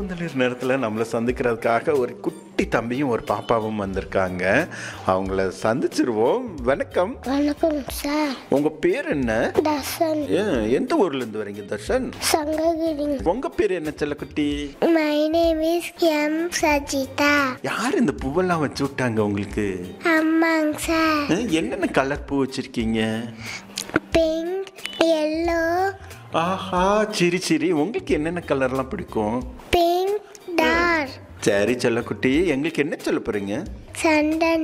பழந்தளிர் நேரத்தில் நம்மளை சந்திக்கிறதுக்காக ஒரு குட்டி தம்பியும் ஒரு பாப்பாவும் வந்திருக்காங்க அவங்கள சந்திச்சிருவோம் வணக்கம் வணக்கம் சார் உங்க பேர் என்ன தர்ஷன் ஏன், எந்த ஊர்ல இருந்து வரீங்க தர்ஷன் சங்ககிரி உங்க பேர் என்ன செல்லக்குட்டி மை நேம் இஸ் எம் சஜிதா யார் இந்த பூவெல்லாம் வச்சு விட்டாங்க உங்களுக்கு அம்மாங்க சார் ஏன், என்னென்ன கலர் பூ வச்சிருக்கீங்க பிங்க் எல்லோ ஆஹா சரி சரி உங்களுக்கு என்னென்ன கலர்லாம் பிடிக்கும் பிங்க் டார்க் சரி செல்லக்குட்டி எங்களுக்கு என்ன சொல்ல போறீங்க சண்டன்